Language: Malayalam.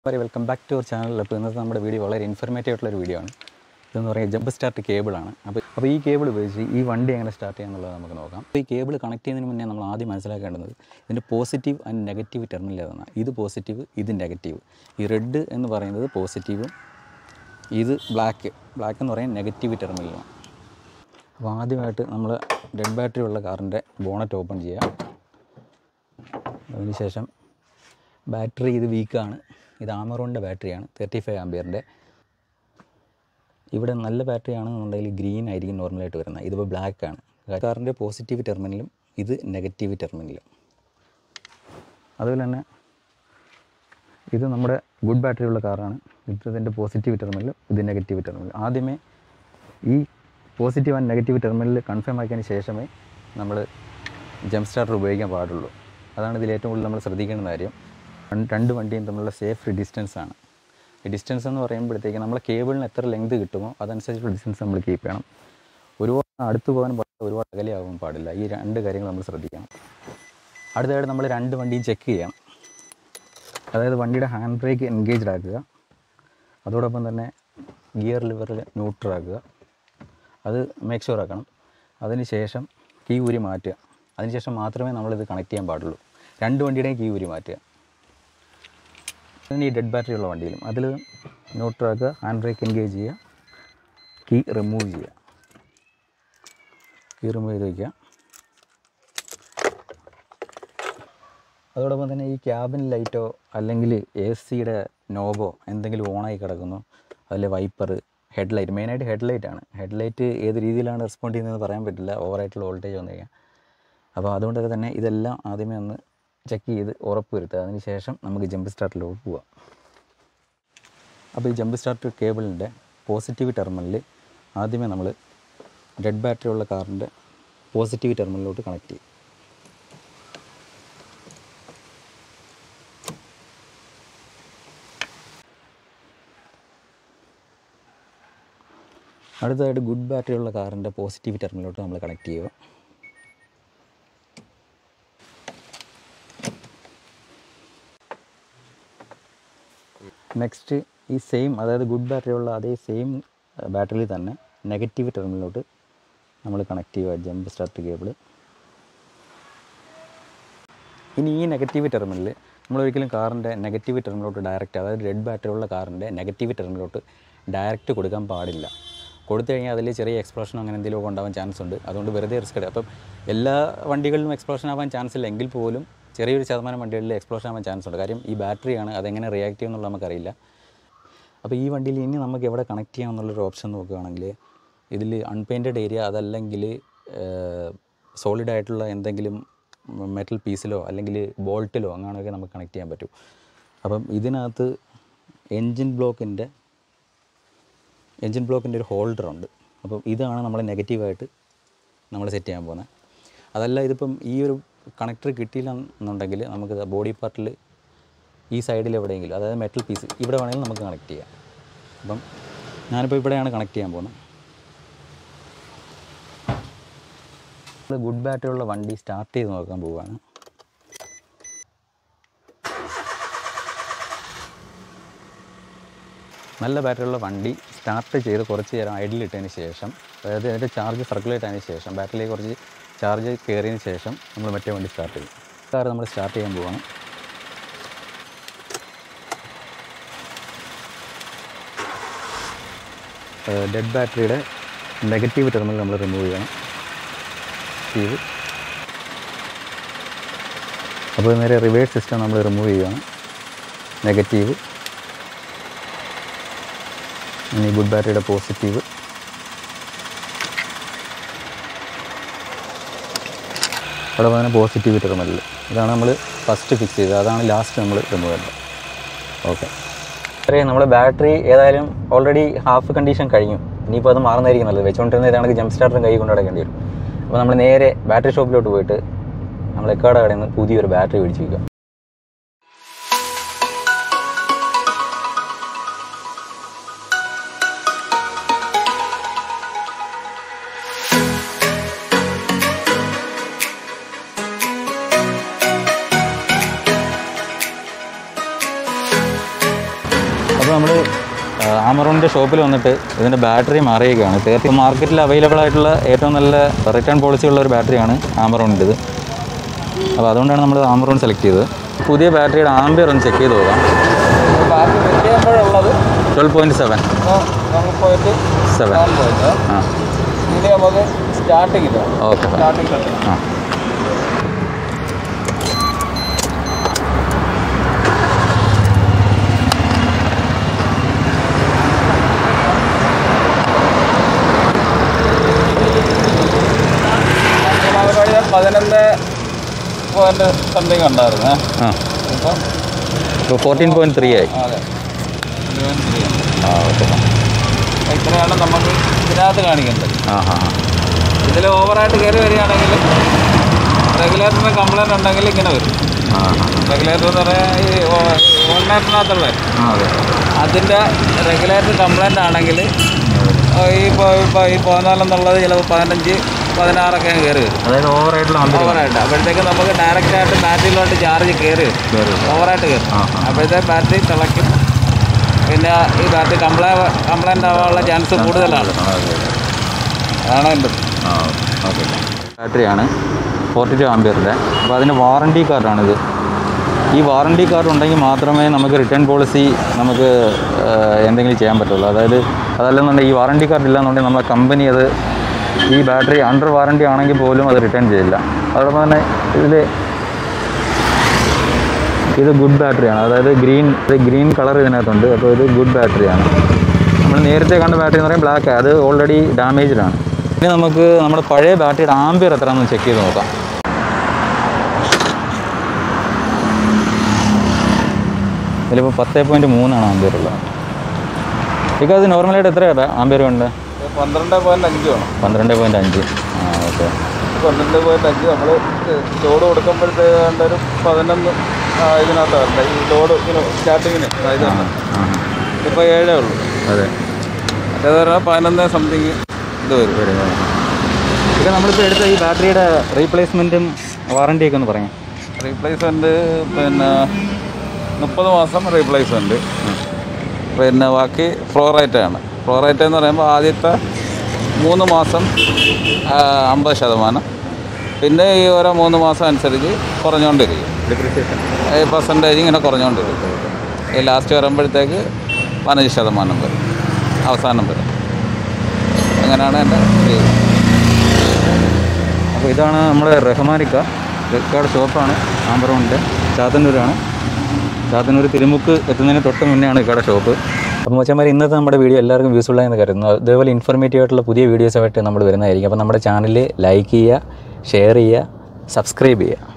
വരെ welcome back to our channel അപ്പോൾ ഇന്നത്തെ നമ്മുടെ വീഡിയോ വളരെ ഇൻഫർമേറ്റീവ് ആയിട്ടുള്ള ഒരു വീഡിയോ ആണ് ഇതെന്ന് പറയുന്നത് ജമ്പ് സ്റ്റാർട്ട് കേബിളാണ് അപ്പോൾ അപ്പോൾ ഈ കേബിൾ ഉപയോഗിച്ച് ഈ വണ്ടി എങ്ങനെ സ്റ്റാർട്ട് ചെയ്യാന്നുള്ളത് നമുക്ക് നോക്കാം അപ്പോൾ ഈ കേബിൾ കണക്ട് ചെയ്യുന്നതിന് മുന്നേ നമ്മൾ ആദ്യം മനസ്സിലാക്കേണ്ടത് ഇതിൻ്റെ പോസിറ്റീവ് ആൻഡ് നെഗറ്റീവ് ടെർമിനൽ ഏതാണ് ഇത് പോസിറ്റീവ് ഇത് നെഗറ്റീവ് ഈ റെഡ് എന്ന് പറയുന്നത് പോസിറ്റീവും ഇത് ബ്ലാക്ക് ബ്ലാക്ക് എന്ന് പറയുന്നത് നെഗറ്റീവ് ടെർമിനലാണ് അപ്പോൾ ആദ്യമായിട്ട് നമ്മൾ ഡെഡ് ബാറ്ററി ഉള്ള കാറിൻ്റെ ബോണറ്റ് ഓപ്പൺ ചെയ്യുക അതിനുശേഷം ബാറ്ററി ഇത് വീക്കാണ് ഇത് ആമറോണിൻ്റെ ബാറ്ററിയാണ് തേർട്ടി ഫൈവ് ആംബിയറിൻ്റെ ഇവിടെ നല്ല ബാറ്ററി ആണെന്നുണ്ടെങ്കിൽ ഗ്രീൻ ആയിരിക്കും നോർമലായിട്ട് വരുന്നത് ഇതിപ്പോൾ ബ്ലാക്ക് ആണ് കാറിൻ്റെ പോസിറ്റീവ് ടെർമിനലും ഇത് നെഗറ്റീവ് ടെർമിനലും അതുപോലെ തന്നെ ഇത് നമ്മുടെ ഗുഡ് ബാറ്ററി ഉള്ള കാറാണ് ഇത് ഇതിൻ്റെ പോസിറ്റീവ് ടെർമിനലും ഇത് നെഗറ്റീവ് ടെർമിനൽ ആദ്യമേ ഈ positive and negative terminal confirm ആക്കിയതിന് ശേഷമേ നമ്മൾ ജംപ് സ്റ്റാർട്ടർ ഉപയോഗിക്കാൻ പാടുള്ളൂ അതാണ് ഇതിൽ ഏറ്റവും കൂടുതൽ നമ്മൾ ശ്രദ്ധിക്കേണ്ട കാര്യം രണ്ട് രണ്ട് വണ്ടിയും തമ്മിലുള്ള സേഫ് ഡിസ്റ്റൻസ് ആണ് ഈ ഡിസ്റ്റൻസ് എന്ന് പറയുമ്പോഴത്തേക്ക് നമ്മളെ കേബിളിന് എത്ര ലെങ്ത് കിട്ടുമോ അതനുസരിച്ചുള്ള ഡിസ്റ്റൻസ് നമ്മൾ കീപ്പ് ചെയ്യണം ഒരുപാട് അടുത്ത് പോകാൻ പാടില്ല ഒരുപാട് അകലെ ആകാൻ പാടില്ല ഈ രണ്ട് കാര്യങ്ങൾ നമ്മൾ ശ്രദ്ധിക്കണം അടുത്തതായിട്ട് നമ്മൾ രണ്ട് വണ്ടിയും ചെക്ക് ചെയ്യണം അതായത് വണ്ടിയുടെ ഹാൻഡ് ബ്രേക്ക് എൻഗേജ്ഡ് ആക്കുക അതോടൊപ്പം തന്നെ ഗിയർ ലിവറിൽ ന്യൂട്രൽ ആക്കുക അത് മേക്ക് ഷുവർ ആക്കണം അതിന് ശേഷം കീ ഊരി മാറ്റുക അതിനുശേഷം മാത്രമേ നമ്മളിത് കണക്ട് ചെയ്യാൻ പാടുള്ളൂ രണ്ട് വണ്ടിയുടെയും കീ ഊരി മാറ്റുക അതിന് ഈ ഡെഡ് ബാറ്ററി ഉള്ള വണ്ടിയിലും അതിൽ ന്യൂട്രൽ ആക്കുക ഹാൻഡ് ബ്രേക്ക് എൻഗേജ് ചെയ്യുക കീ റിമൂവ് ചെയ്യുക കീ റിമൂവ് ചെയ്ത് വയ്ക്കുക അതോടൊപ്പം തന്നെ ഈ ക്യാബിൻ ലൈറ്റോ അല്ലെങ്കിൽ എ സിയുടെ നോബോ എന്തെങ്കിലും ഓണായി കിടക്കുന്നു അതിലെ വൈപ്പർ ഹെഡ്ലൈറ്റ് മെയിനായിട്ട് ഹെഡ്ലൈറ്റ് ആണ് ഹെഡ്ലൈറ്റ് ഏത് രീതിയിലാണ് റെസ്പോണ്ട് ചെയ്യുന്നതെന്ന് പറയാൻ പറ്റില്ല ഓവറായിട്ടുള്ള വോൾട്ടേജ് വന്നു കഴിഞ്ഞാൽ അപ്പോൾ അതുകൊണ്ടൊക്കെ തന്നെ ഇതെല്ലാം ആദ്യമേ ഒന്ന് ചെക്ക് ചെയ്ത് ഉറപ്പ് വരുത്തുക അതിന് ശേഷം നമുക്ക് ജമ്പ് സ്റ്റാർട്ടിലോട്ട് പോവാം അപ്പോൾ ഈ ജമ്പ് സ്റ്റാർട്ട് കേബിളിൻ്റെ പോസിറ്റീവ് ടെർമിനലിൽ ആദ്യമേ നമ്മൾ ഡെഡ് ബാറ്ററി ഉള്ള കാറിൻ്റെ പോസിറ്റീവ് ടെർമിനലിലോട്ട് കണക്ട് ചെയ്യും അടുത്തതായിട്ട് ഗുഡ് ബാറ്ററി ഉള്ള കാറിൻ്റെ പോസിറ്റീവ് ടെർമിനലോട്ട് നമ്മൾ കണക്ട് ചെയ്യുക നെക്സ്റ്റ് ഈ സെയിം അതായത് ഗുഡ് ബാറ്ററി ഉള്ള അതേ സെയിം ബാറ്ററിയിൽ തന്നെ നെഗറ്റീവ് ടെർമിനലോട്ട് നമ്മൾ കണക്ട് ചെയ്യുക ജമ്പ് സ്റ്റാർട്ട് കേബിൾ ഇനി ഈ നെഗറ്റീവ് ടെർമിനൽ നമ്മൾ ഒരിക്കലും കാറിൻ്റെ നെഗറ്റീവ് ടെർമിനലോട്ട് ഡയറക്റ്റ് അതായത് റെഡ് ബാറ്ററി ഉള്ള കാറിൻ്റെ നെഗറ്റീവ് ടെർമിനലോട്ട് ഡയറക്റ്റ് കൊടുക്കാൻ പാടില്ല കൊടുത്തു കഴിഞ്ഞാൽ അതിൽ ചെറിയ എക്സ്പ്ലോഷൻ അങ്ങനെ എന്തെങ്കിലുമൊക്കെ ഉണ്ടാവാൻ ചാൻസ് ഉണ്ട് അതുകൊണ്ട് വെറുതെ റിസ്ക് എടുക്കുക അപ്പം എല്ലാ വണ്ടികളിലും എക്സ്പ്ലോഷൻ ആവാൻ ചാൻസ് ഇല്ല എങ്കിൽ പോലും ചെറിയൊരു ശതമാനം വണ്ടികളിൽ എക്സ്പ്ലോഷൻ ആവാൻ ചാൻസ് ഉണ്ട് കാര്യം ഈ ബാറ്ററിയാണ് അതെങ്ങനെ റിയാക്ട് ചെയ്യുമെന്നുള്ള നമുക്കറിയില്ല അപ്പോൾ ഈ വണ്ടിയിൽ ഇനി നമുക്ക് എവിടെ കണക്ട് ചെയ്യാം എന്നുള്ളൊരു ഓപ്ഷൻ നോക്കുകയാണെങ്കിൽ ഇതിൽ അൺപെയിൻറ്റഡ് ഏരിയ അതല്ലെങ്കിൽ സോളിഡ് ആയിട്ടുള്ള എന്തെങ്കിലും മെറ്റൽ പീസിലോ അല്ലെങ്കിൽ ബോൾട്ടിലോ അങ്ങനെയൊക്കെ നമുക്ക് കണക്ട് ചെയ്യാൻ പറ്റും അപ്പം ഇതിനകത്ത് എൻജിൻ ബ്ലോക്കിൻ്റെ എൻജിൻ ബ്ലോക്കിൻ്റെ ഒരു ഹോൾഡർ ഉണ്ട് അപ്പം ഇതാണ് നമ്മൾ നെഗറ്റീവായിട്ട് നമ്മൾ സെറ്റ് ചെയ്യാൻ പോകുന്നത് അതല്ല ഇതിപ്പം ഈ ഒരു കണക്ടർ കിട്ടിയില്ല എന്നുണ്ടെങ്കിൽ നമുക്ക് ബോഡി പാർട്ടിൽ ഈ സൈഡിൽ എവിടെയെങ്കിലും അതായത് മെറ്റൽ പീസ് ഇവിടെ വേണമെങ്കിൽ നമുക്ക് കണക്ട് ചെയ്യാം അപ്പം ഞാനിപ്പോൾ ഇവിടെയാണ് കണക്ട് ചെയ്യാൻ പോകുന്നത് നമ്മൾ ഗുഡ് ബാറ്ററി ഉള്ള വണ്ടി സ്റ്റാർട്ട് ചെയ്ത് നോക്കാൻ പോവുകയാണ് നല്ല ബാറ്ററിയുള്ള വണ്ടി സ്റ്റാർട്ട് ചെയ്ത് കുറച്ച് നേരം ഐഡിലിട്ടതിന് ശേഷം അതായത് അതിൻ്റെ ചാർജ് സർക്കുലേറ്റ് ആയതിനു ശേഷം ബാറ്ററിയിലേക്ക് കുറച്ച് ചാർജ് കയറിയതിന് ശേഷം നമ്മൾ മറ്റേ വണ്ടി സ്റ്റാർട്ട് ചെയ്യും കാർ നമ്മൾ സ്റ്റാർട്ട് ചെയ്യാൻ പോവാണ് ഡെഡ് ബാറ്ററിയുടെ നെഗറ്റീവ് ടെർമിനൽ നമ്മൾ റിമൂവ് ചെയ്യണം ചെയ്ത് അപ്പോൾ നേരെ റിവേഴ്സ് സിസ്റ്റം നമ്മൾ റിമൂവ് ചെയ്യുകയാണ് നെഗറ്റീവ് ഇനി ഗുഡ് ബാറ്ററിയുടെ പോസിറ്റീവ് അവിടെ പറഞ്ഞ പോസിറ്റീവ് ടെർമിനൽ ഇതാണ് നമ്മൾ ഫസ്റ്റ് ഫിക്സ് ചെയ്തത് അതാണ് ലാസ്റ്റ് നമ്മൾ റിമൂവ് ചെയ്തത് ഓക്കെ അത്രയും നമ്മുടെ ബാറ്ററി ഏതായാലും ഓൾറെഡി ഹാഫ് കണ്ടീഷൻ കഴിഞ്ഞു ഇനിയിപ്പോൾ അത് മാറുന്നതായിരിക്കും നല്ലത് വെച്ചുകൊണ്ടിരുന്ന ഇതാണെങ്കിൽ ജംപ് സ്റ്റാർട്ടറും കൈ കൊണ്ട് നടക്കേണ്ടി വരും അപ്പോൾ നമ്മൾ നേരെ ബാറ്ററി ഷോപ്പിലോട്ട് പോയിട്ട് നമ്മൾ എക്കാട് കടയിൽ നിന്ന് പുതിയൊരു ബാറ്ററി മേടിച്ച് വയ്ക്കുക ഇപ്പോൾ നമ്മൾ ആമറോണിൻ്റെ ഷോപ്പിൽ വന്നിട്ട് ഇതിൻ്റെ ബാറ്ററി മാറിയൊക്കെയാണ് തേർട്ടി മാർക്കറ്റിൽ അവൈലബിൾ ആയിട്ടുള്ള ഏറ്റവും നല്ല റിട്ടേൺ പോളിസി ഉള്ള ഒരു ബാറ്ററിയാണ് ആമറോണിൻ്റെ ഇത് അപ്പോൾ അതുകൊണ്ടാണ് നമ്മൾ ആമറോൺ സെലക്ട് ചെയ്തത് പുതിയ ബാറ്ററിയുടെ ആംബിയർ ഒന്ന് ചെക്ക് ചെയ്ത് നോക്കാം ബാക്കി ഫിറ്റ് ചെയ്യുമ്പോഴുള്ളത് ട്വൽവ് പോയിൻറ്റ് സെവൻ നമുക്ക് പോയിട്ട് സെവൻ പോയിട്ട് ആ ഇനി നമുക്ക് സ്റ്റാർട്ടിങ് ഇല്ല ഓക്കെ ഫൈൻ സ്റ്റാർട്ടിങ് ആ കഴിഞ്ഞാൽ പതിനൊന്ന് പോയിന്റ് സംതിങ് ഉണ്ടായിരുന്നു ആ ഇപ്പം ഇപ്പോൾ ഫോർട്ടീൻ പോയിൻറ്റ് ത്രീ ആയി അതെ ഇരുപത് ശരിയാണ്. ആ ഓക്കെ ഇത്രയാണ് നമുക്ക് ഇതിനകത്ത് കാണിക്കേണ്ടത് ആ ഹാ ഹാ ഇതിൽ ഓവറായിട്ട് കയറി വരികയാണെങ്കിൽ റെഗുലേറ്ററിന് കംപ്ലൈൻറ്റ് ഉണ്ടെങ്കിൽ ഇങ്ങനെ വരും ആ ഹാ റെഗുലേറ്റർ എന്ന് പറയാൻ ഈ ഓൺലൈനകത്തുള്ള ആ അതെ അതിൻ്റെ റെഗുലേറ്റർ കംപ്ലൈൻ്റ് ആണെങ്കിൽ ഈ ഇപ്പോൾ ഇപ്പോൾ ഈ പതിനാലെന്നുള്ളത് ചിലപ്പോൾ പതിനഞ്ച് പതിനാറൊക്കെ അങ്ങ് കയറി വരും അതായത് ഓവറായിട്ടുള്ള ആംബിയർ ഓവറായിട്ട് അപ്പോഴത്തേക്ക് നമുക്ക് ഡയറക്റ്റ് ആയിട്ട് ബാറ്ററിയിലോട്ട് ചാർജ് കയറി വരും കയറി ഓവറായിട്ട് കയറും ആ, അപ്പോഴത്തെ ബാറ്ററി തിളയ്ക്കും പിന്നെ ഈ ബാറ്ററി കംപ്ലൈ കംപ്ലൈൻ്റ് ആവാനുള്ള ചാൻസ് കൂടുതലാണ് അതാണ് എൻ്റെ ആ ഓക്കെ ബാറ്ററിയാണ് ഫോർട്ടി ടു ആംബിയറിൻ്റെ അപ്പോൾ അതിൻ്റെ വാറണ്ടി കാർഡാണിത് ഈ വാറണ്ടി കാർഡ് ഉണ്ടെങ്കിൽ മാത്രമേ നമുക്ക് റിട്ടേൺ പോളിസി നമുക്ക് ആ, എന്തെങ്കിലും ചെയ്യാൻ പറ്റുള്ളൂ അതായത് അതല്ലെന്നുണ്ടെങ്കിൽ ഈ വാറണ്ടി കാർഡ് ഇല്ലാന്നുണ്ടെങ്കിൽ നമ്മളെ കമ്പനി അത് ഈ ബാറ്ററി അണ്ടർ വാറണ്ടി ആണെങ്കിൽ പോലും അത് റിട്ടേൺ ചെയ്യില്ല അതോടൊപ്പം തന്നെ ഇതിൽ ഇത് ഗുഡ് ബാറ്ററിയാണ് അതായത് ഗ്രീൻ ഇത് ഗ്രീൻ കളർ ഇതിനകത്തുണ്ട് അപ്പോൾ ഇത് ഗുഡ് ബാറ്ററിയാണ് നമ്മൾ നേരത്തെ കണ്ട ബാറ്ററി എന്ന് പറയുമ്പോൾ ബ്ലാക്ക് അത് ഓൾറെഡി ഡാമേജ്ഡ് ആണ് ഇനി നമുക്ക് നമ്മുടെ പഴയ ബാറ്ററിയുടെ ആംബിയർ എത്രയാണെന്ന് ചെക്ക് ചെയ്ത് നോക്കാം ഇതിലിപ്പോൾ പത്ത് പോയിൻറ്റ് മൂന്നാണ് ആംബിയർ ഉള്ളത് ഇപ്പം അത് നോർമലായിട്ട് എത്രയാണ് ആംബിയർ ഉണ്ട് പന്ത്രണ്ട് പോയിന്റ് അഞ്ച് വേണം പന്ത്രണ്ട് പോയിൻറ്റ് അഞ്ച് ആ ഓക്കെ പന്ത്രണ്ട് പോയിന്റ് അഞ്ച് നമ്മൾ ലോഡ് കൊടുക്കുമ്പോഴത്തേക്ക് ഒരു പതിനൊന്ന് ആ, ഇതിനകത്താണ് ഈ ലോഡ് ഇങ്ങനെ സ്റ്റാർട്ടിങ്ങിന് അതായത് ആ ഇപ്പോൾ ഏഴേ ഉള്ളൂ അതെ മറ്റേത് പറഞ്ഞാൽ പതിനൊന്ന് സംതിങ് ഇത് വരും ഇപ്പം നമ്മളിപ്പോൾ എടുത്ത ഈ ബാറ്ററിയുടെ റീപ്ലേസ്മെൻറ്റും വാറണ്ടിയൊക്കെ ഒന്ന് പറയാം റീപ്ലേസ്മെൻറ്റ് പിന്നെ മുപ്പത് മാസം റീപ്ലേസ്മെൻറ്റ് പിന്നെ ബാക്കി ഫ്ലോറൈറ്റാണ് ഫ്ലോറൈറ്റ് എന്ന് പറയുമ്പോൾ ആദ്യത്തെ മൂന്ന് മാസം ആ, അമ്പത് ശതമാനം പിന്നെ ഈ ഓരോ മൂന്ന് മാസം അനുസരിച്ച് കുറഞ്ഞുകൊണ്ടിരിക്കും ഡിപ്രിസിയേഷൻ ഈ പെർസെൻറ്റേജ് ഇങ്ങനെ കുറഞ്ഞുകൊണ്ടിരിക്കും ഈ ലാസ്റ്റ് വരുമ്പോഴത്തേക്ക് പതിനഞ്ച് ശതമാനം വരും അവസാനം വരും അങ്ങനെയാണ് എൻ്റെ രീതി അപ്പോൾ ഇതാണ് നമ്മുടെ റഹ്മാനിക്ക റെക്കാർഡ് ഷോപ്പാണ് ആമ്പറോണിൻ്റെ ചാത്തന്നൂരാണ് ചാത്തന്നൂർ തിരുമുക്ക് എത്തുന്നതിന് തൊട്ട് മുന്നെയാണ് ഇക്കയുടെ ഷോപ്പ് അപ്പോൾ മച്ചന്മാർ ഇന്നത്തെ നമ്മുടെ വീഡിയോ എല്ലാവർക്കും യൂസ്ഫുൾ ആയെന്ന് കരുതുന്നു അതേപോലെ ഇൻഫോർമേറ്റീവ് ആയിട്ടുള്ള പുതിയ വീഡിയോസായിട്ട് നമ്മൾ വരുന്നതായിരിക്കും അപ്പോൾ നമ്മുടെ ചാനൽ ലൈക്ക് ചെയ്യുക ഷെയർ ചെയ്യുക സബ്സ്ക്രൈബ് ചെയ്യുക